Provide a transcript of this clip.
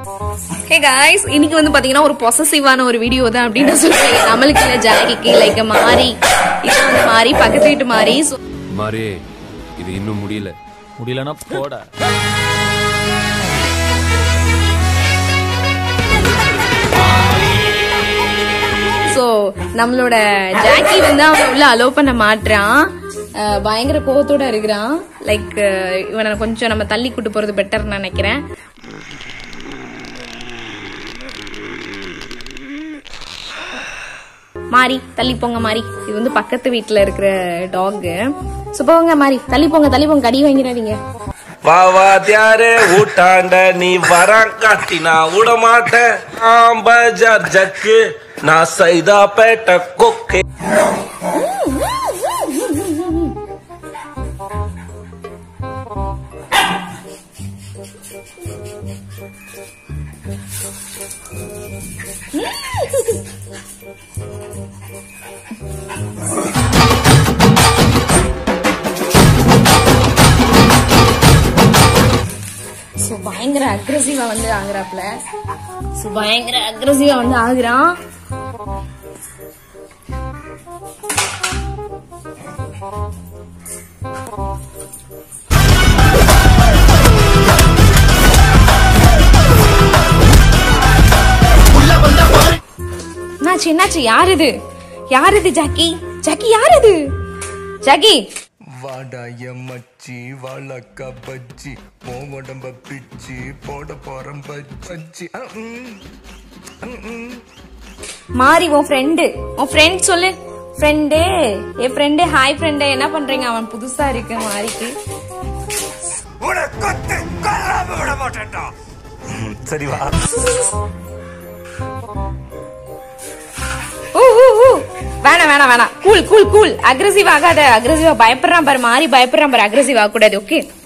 Hey guys இன்னைக்கு வந்து பாத்தீங்கன்னா ஒரு பொசசிவான ஒரு வீடியோ தான் அப்படின்னு சொல்றேன் நம்மளுக்கு இல்ல ஜாகிக்கு லைக் மாறி இது வந்து மாறி பக்கத்து வீட்டு மாறி So, மாறே இது இன்னும் முடியல முடியலன்னா போட ஸோ நம்மளோட ஜாக்கி வந்து அவன் உள்ள அலோவ் பண்ண மாட்றான் அஹ் பயங்கர கோவத்தோட இருக்கிறான் லைக் இவனை கொஞ்சம் நம்ம தள்ளி கூட்டு போறது பெட்டர்னு நினைக்கிறேன் மாறி தள்ளி போங்க மாறி இது வந்து பக்கத்து வீட்ல இருக்கிற டாக் ஸோ போங்க மாறி தள்ளி போங்க தள்ளி போங்க கடி வாங்கிடாதீங்க வா வா தியாரே ஊட்டாண்ட நீ வராங்காட்டி நான் விட மாட்டேன் ஆம் பஜார் ஜக்கு நான் சைதா பேட்ட கொக்கே ஸோ பயங்கர அக்ரஸிவா வந்து ஆகுறாப்ல ஸோ பயங்கர அக்ரஸிவா வந்து ஆகுறான் என்னாச்சு என்னாச்சு யார் இது யார் இது ஜாக்கி ஜாக்கி யார் இது ஜாக்கி வாடாய மச்சி வாழக்கா பச்சி உன் உடம்ப பிச்சி போட போறேன் பச்சி அ, ம். ம், ம். மாறி உன் ஃப்ரெண்டு உன் ஃப்ரெண்ட் சொல்லு ஃப்ரெண்டு என் ஃப்ரெண்டு ஹாய் ஃப்ரெண்டு என்ன பண்றீங்க அவன் புதுசா இருக்கு மாறிக்கு உன்னை கொத்து கொல்லாம விட மாட்டேன்டா ம், சரி வா ஊ, ஊ, ஊ. வேணாம் வேணாம் வேணாம் கூல் கூல் கூல் அக்ரெசிவ் ஆகாத அக்ரெசிவா பயப்படுறான் பாரு மாறி பயப்படுறான் பாரு அக்ரெசிவ் ஆக கூடாது ஓகே